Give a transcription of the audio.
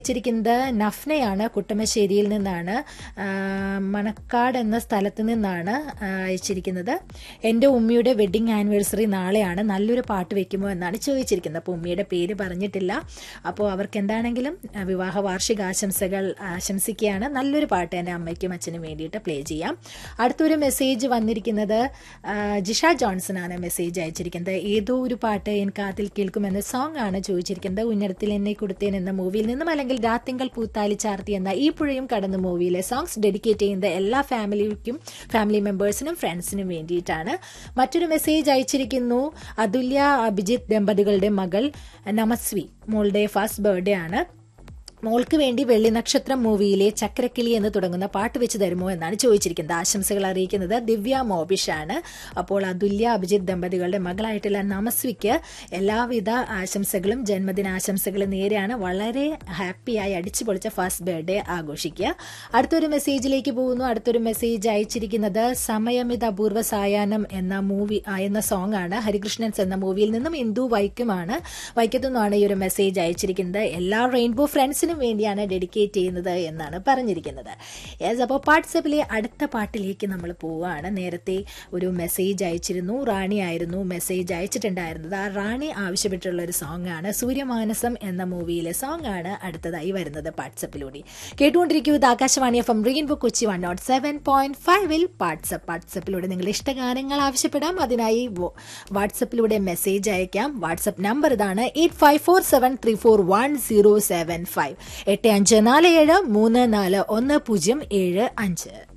അയച്ചിരിക്കുന്നത് നഫ്നയാണ് കുട്ടമശ്ശേരിയിൽ നിന്നാണ് ആ, മണക്കാട് എന്ന സ്ഥലത്ത് നിന്നാണ് ആ, അയച്ചിരിക്കുന്നത് എൻ്റെ ഉമ്മയുടെ വെഡിങ് ആനിവേഴ്സറി നാളെയാണ് നല്ലൊരു പാട്ട് വെക്കുമോ എന്നാണ് ചോദിച്ചിരിക്കുന്നത് അപ്പോൾ ഉമ്മയുടെ പേര് പറഞ്ഞിട്ടില്ല അപ്പോൾ അവർക്ക് എന്താണെങ്കിലും ആ, വിവാഹ വാർഷിക ആശംസകൾ ആശംസിക്കുകയാണ് നല്ലൊരു പാട്ട് എൻ്റെ അമ്മയ്ക്കും അച്ഛനും വേണ്ടിയിട്ട് പ്ലേ ചെയ്യാം അടുത്തൊരു മെസ്സേജ് വന്നിരിക്കുന്നത് ആ, ജിഷ ജോൺസൺ ആണ് മെസ്സേജ് അയച്ചിരിക്കുന്നത് ഏതോ ഒരു പാട്ട് എൻ കാതിൽ കേൾക്കുമെന്ന സോങ് ആണ് ചോദിച്ചിരിക്കുന്നത് ഉന്നടത്തിൽ എന്നെ കൊടുത്തേൻ എന്ന മൂവിയിൽ നിന്നും അല്ലെങ്കിൽ രാത്തിങ്കൾ പൂത്താലി ചാർത്തി എന്ന ഈ പുഴയും കടന്ന മൂവിയിലെ സോങ്സ് ഡെഡിക്കേറ്റ് ചെയ്യുന്ന എല്ലാ ഫാമിലിക്കും ഫാമിലി മെമ്പേഴ്സിനും ഫ്രണ്ട്സിനും വേണ്ടിയിട്ടാണ് മറ്റൊരു മെസ്സേജ് അയച്ചിരിക്കുന്നു അതുല്യ അഭിജിത്ത് ദമ്പതികളുടെ മകൾ നമസ്വി മോളുടെ ഫസ്റ്റ് ബർത്ത്ഡേ ആണ് മോൾക്ക് വേണ്ടി വെള്ളി നക്ഷത്രം മൂവിയിലെ ചക്രക്കിളി എന്ന് തുടങ്ങുന്ന പാട്ട് വെച്ച് തരുമോ എന്നാണ് ചോദിച്ചിരിക്കുന്നത് ആശംസകൾ അറിയിക്കുന്നത് ദിവ്യ മോബിഷ് ആണ് അപ്പോൾ അതുല്യ അഭിജിത്ത് ദമ്പതികളുടെ മകളായിട്ടുള്ള നമസ്വിക്ക് എല്ലാവിധ ആശംസകളും ജന്മദിനാശംസകളും നേരെയാണ് വളരെ ഹാപ്പിയായി അടിച്ചു പൊളിച്ച ഫസ്റ്റ് ബർത്ത്ഡേ ആഘോഷിക്കുക അടുത്തൊരു മെസ്സേജിലേക്ക് പോകുന്നു അടുത്തൊരു മെസ്സേജ് അയച്ചിരിക്കുന്നത് സമയമിത് അപൂർവ സായാഹ്നം എന്ന മൂവി ആ, എന്ന സോങ് ആണ് ഹരികൃഷ്ണൻസ് എന്ന മൂവിയിൽ നിന്നും ഇന്ദു വൈക്കുമാണ് വൈക്കത്തു നിന്നാണ് ഈ ഒരു മെസ്സേജ് അയച്ചിരിക്കുന്നത് എല്ലാ റെയിൻബോ ഫ്രണ്ട്സിനും വേണ്ടിയാണ് ഡെഡിക്കേറ്റ് ചെയ്യുന്നത് എന്നാണ് പറഞ്ഞിരിക്കുന്നത് യെസ് അപ്പോൾ വാട്സപ്പിലെ അടുത്ത പാട്ടിലേക്ക് നമ്മൾ പോവുകയാണ് നേരത്തെ ഒരു മെസ്സേജ് അയച്ചിരുന്നു റാണി ആയിരുന്നു മെസ്സേജ് അയച്ചിട്ടുണ്ടായിരുന്നത് ആ റാണി ആവശ്യപ്പെട്ടുള്ള ഒരു സോങ് ആണ് സൂര്യമാനസം എന്ന മൂവിയിലെ സോങ് ആണ് അടുത്തതായി വരുന്നത് വാട്സപ്പിലൂടെ കേട്ടുകൊണ്ടിരിക്കൂ ഇത് Akashvani F M rainbow Kochi one nought seven point ഫൈവിൽ വാട്സപ്പ് വാട്സപ്പിലൂടെ നിങ്ങളുടെ ഇഷ്ടഗാനങ്ങൾ ആവശ്യപ്പെടാം അതിനായി വോ- വാട്സപ്പിലൂടെ മെസ്സേജ് അയക്കാം വാട്സപ്പ് നമ്പർ ഇതാണ് eight five four seven three four one zero seven five എട്ട് അഞ്ച് നാല് ഏഴ് മൂന്ന് നാല് ഒന്ന് പൂജ്യം ഏഴ് അഞ്ച്